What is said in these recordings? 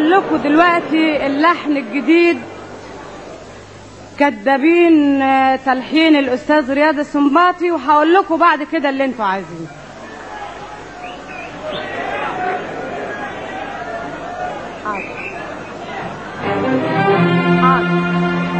هقول لكم دلوقتي اللحن الجديد كدابين آه، تلحين الاستاذ رياض السنباطي وهقول لكم بعد كده اللي انتوا عايزينه حاضر حاضر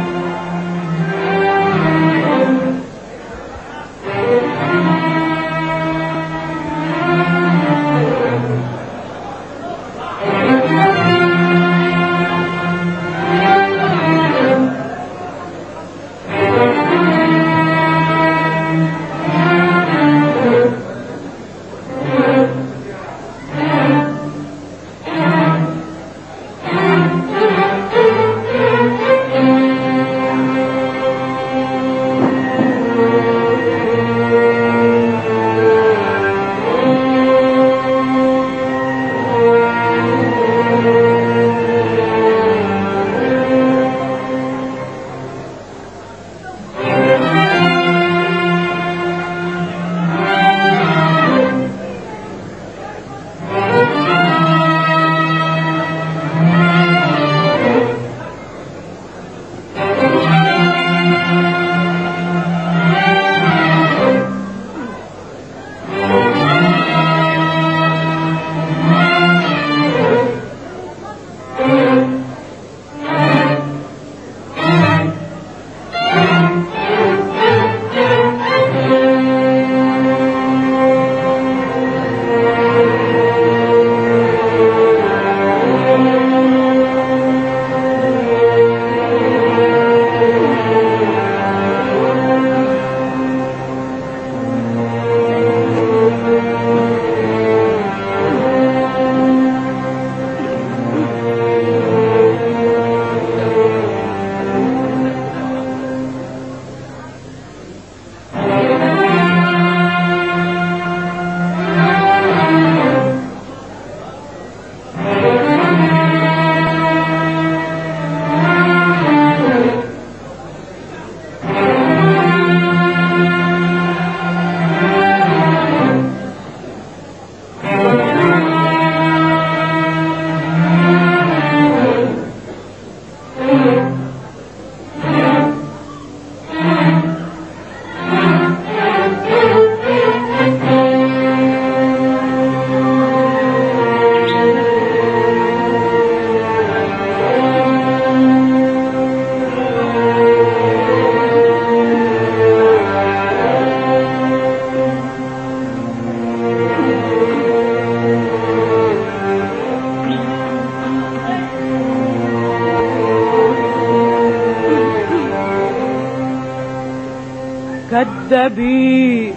كذابين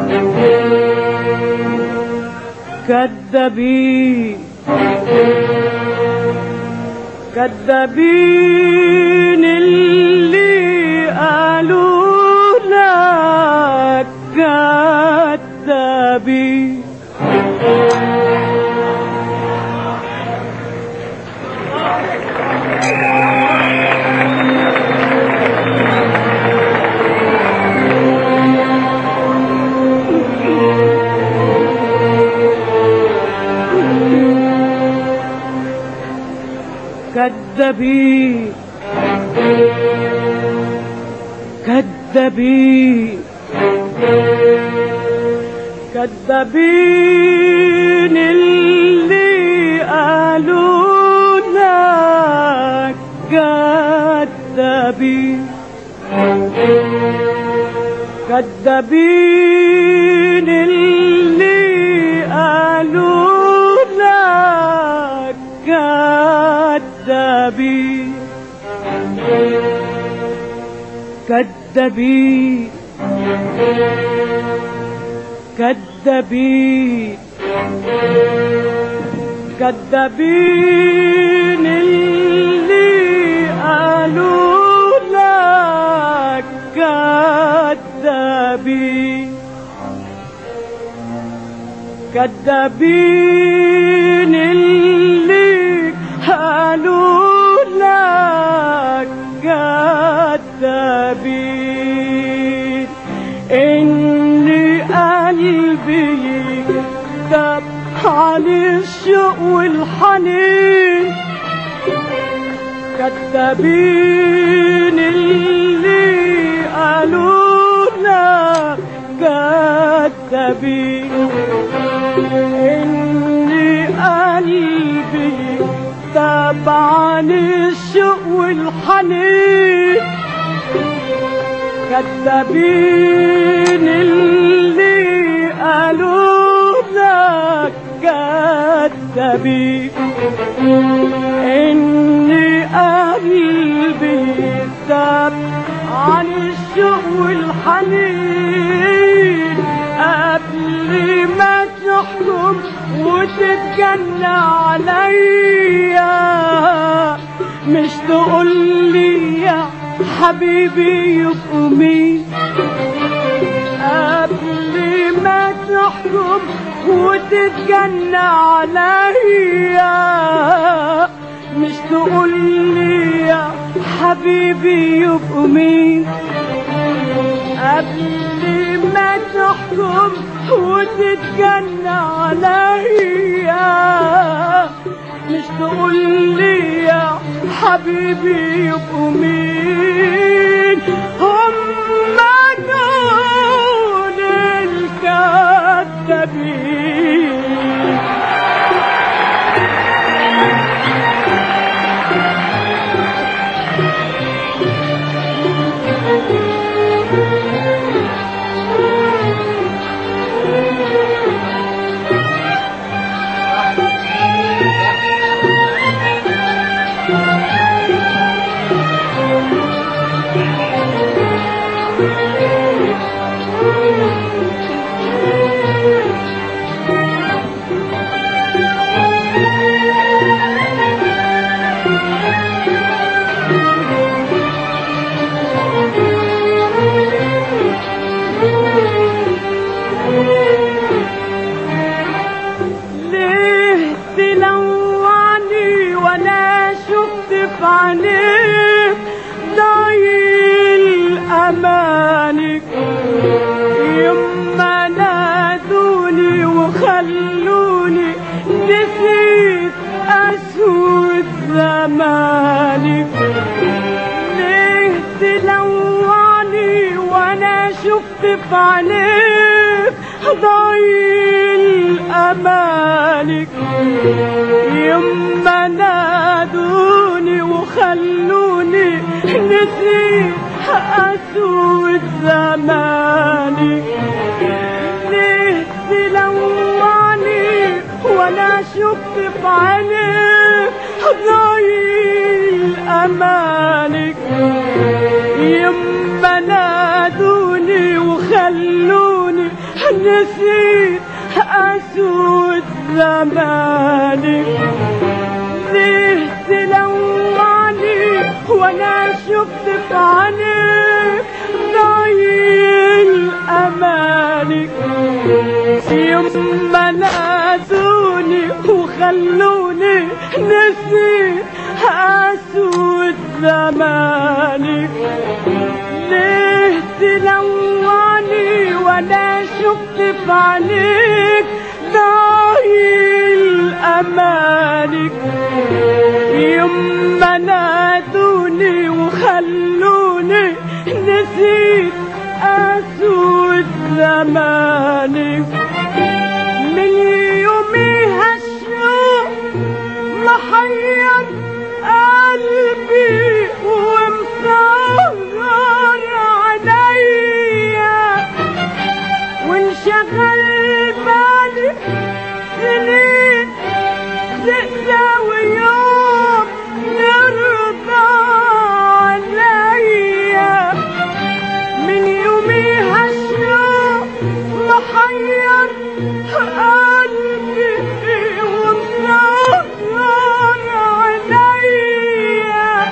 كذابين كذابين اللي قالوا لك كذابين كذابين كذابين كذابين اللي قالوا لك كذابين كذابين اللي قالوا لك كذابين كذابين كذابين كذابين اللي قالوا لك كذابين كذابين اللي قالوا لك كذابين إن قلبي يكذب عن الشوق والحنين كذابين اللي قالونا كذابين إني قلبي تبعن الشوق والحنين كذابين اللي قالونا كذابين إني قلبي تاب عن الشوق والحنين قبل ما تحكم وتتجنى عليا مش تقولي يا حبيبي يبقوا مين قبل ما تحكم وتتجنى عليا مش تقولي يا حبيبي يبقوا مين قبل ما تحكم وتتجنى عليا مش تقولي يا حبيبي يبقوا مين هم دول الكذابين ليه تلوعني وانا شفت في عينيك ضايل امانك يما نادوني وخلوني نسيت اسود زمانك ليه تلوعني وانا شفت في عينيك ضايل امالك يما نادوني وخلوني نسيت اسود زماني ليه تلوعني وانا شفت في عينيك ضايل امانك يما نادوني وخلوني نسيت اسود زمانك ليه تلوعني وانا شفت في عينيك ضايل امانك يما نادوني وخلوني نسيت اسود زمانك ليه تلوعني وانا شفت في عينيك ضايل امانك يما نادوني وخلوني نسيت اسود زمانك من يوميها الشوق محير قلبي ومسهر عليا وانشغل بالي سنين تقسى ويوم يرضى عليا من يوميها الشوق محير قلبي ومسهر عليا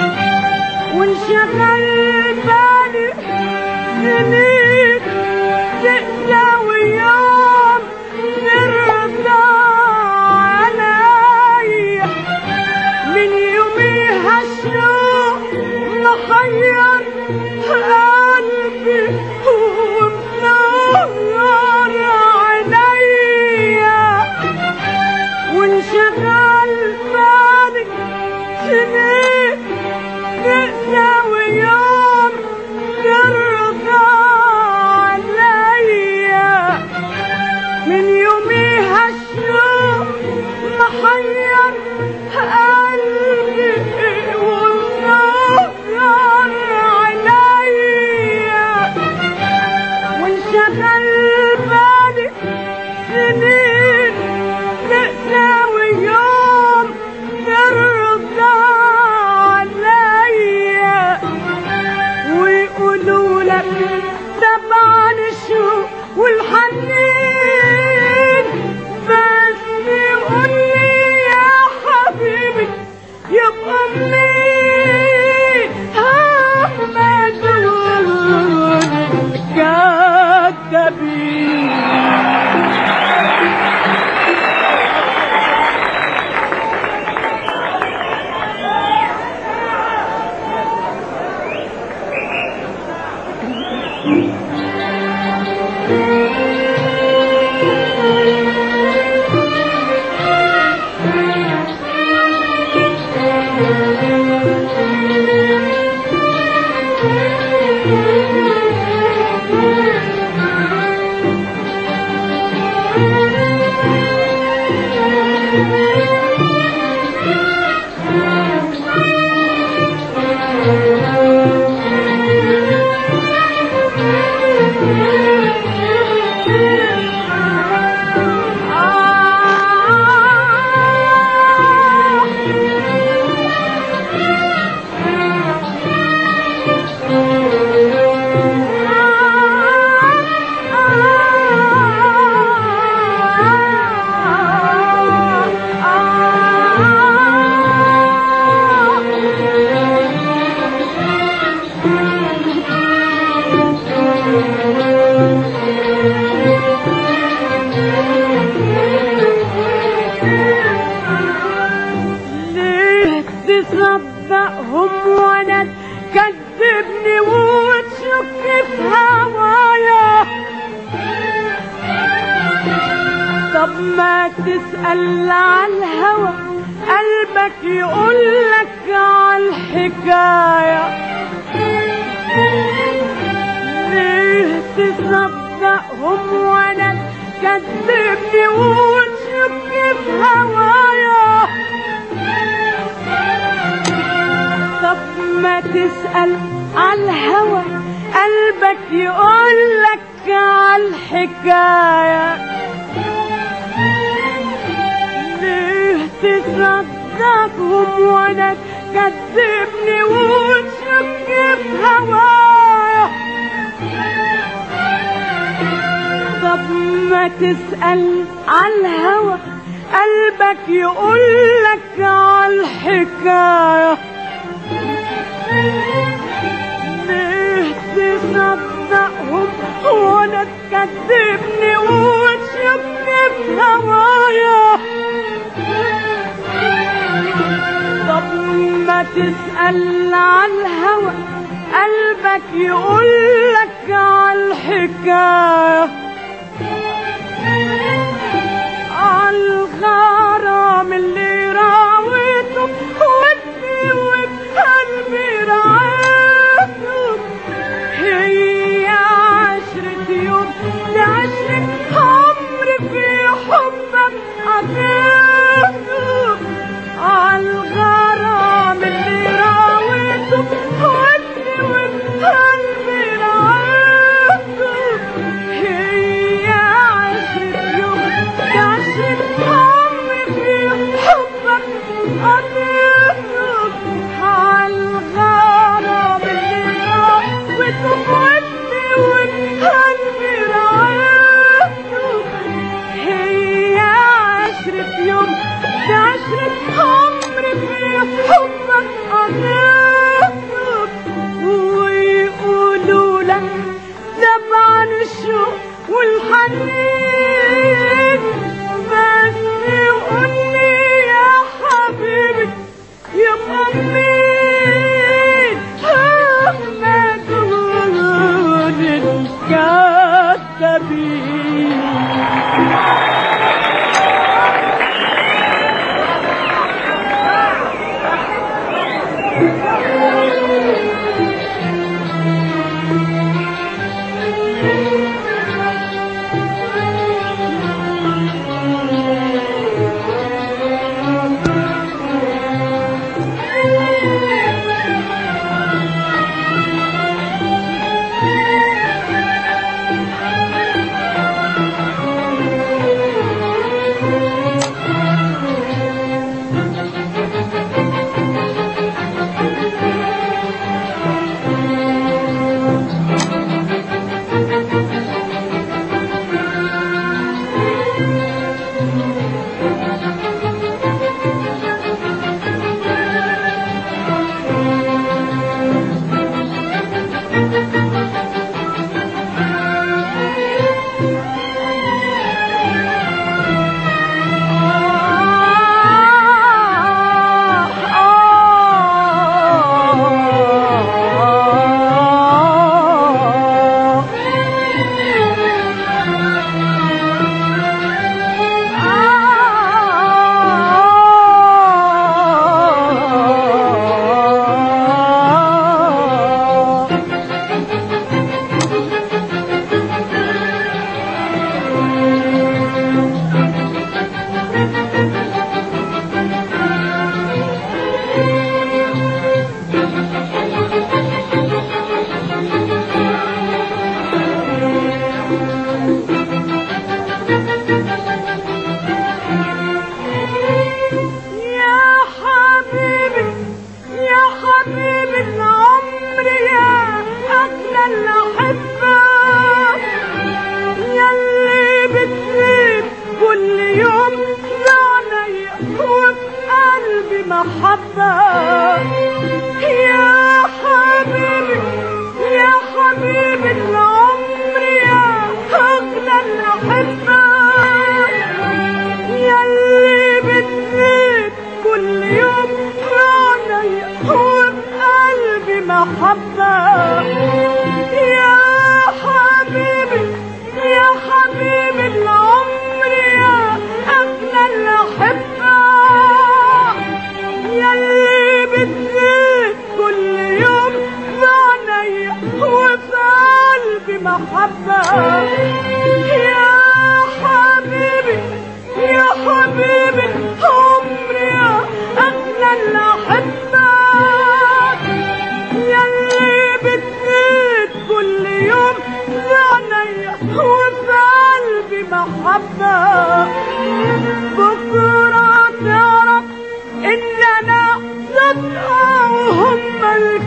وانشغل بالي سنين تقسى ويوم يرضى عليا قلبي ومنور عليا وانشغل بالي سنين تساوي يوم ترضى عليا ويقولوا لك طبعا الشوق والحنين بس يقول لي يا حبيبي يبقى مين احمد كذابين ليه تصدقهم وانا تكذبني وتشك في هوايا طب ما تسأل على الهوى قلبك يقولك على الحكاية ليه تصدقهم وانا تكذبني وتشك في هوايا طب ما تسأل على الهوى قلبك يقولك على الحكاية ليه تصدقهم وانا تكذبني وتشك في هوايا طب ما تسأل على الهوى قلبك يقولك على الحكايه ليه تصدقهم وانا تكذبني وتشك في هوايا طب ما تسأل على الهوى قلبك يقولك على الحكايه عالغرام اللي راويته ودي وبقلبي رعيته هي عشرة يوم لعشرة عمر في حبك قضيته عالغرام اللي راويته ودي وبقلبي رعيته هي عشرة يوم لعشرة عمر في حبك محبة يا حبيبي يا حبيبي العمر يا أغلى الأحبة ياللي بتزيد كل يوم عليا وبقلبي محبة يا حبيبي يا حبيبي العمر يا أغلى الأحبة ياللي بتزيد كل يوم عليا وفي قلبي محبة يا حبيبي يا حبيبي عمري يا أغلى الأحبة ياللي بتزيد كل يوم عليا وفي قلبي محبة بكرة تعرف إن أنا صدقة وهم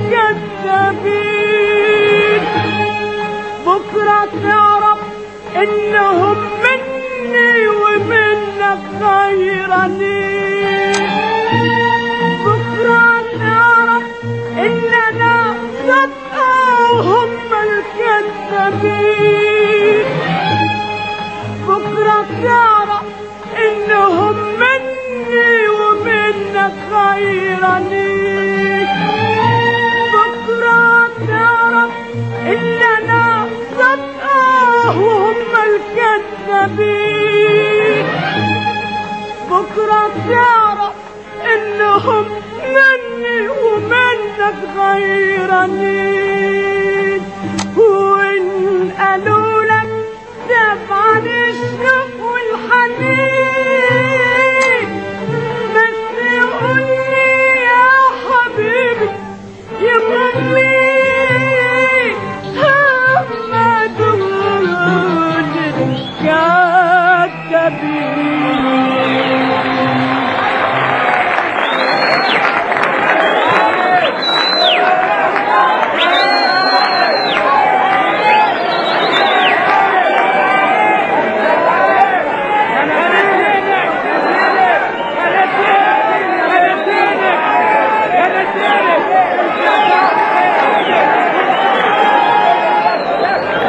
الكذابين بكرة تعرف إنهم مني ومنك غيرانين بكرة تعرف إن أنا صدقة وهم الكذابين بكرة تعرف إنهم مني ومنك غيرانين بكرة تعرف إن أنا صدقة وهم الكذابين بكرة تعرف إنهم مني ومنك غيرانين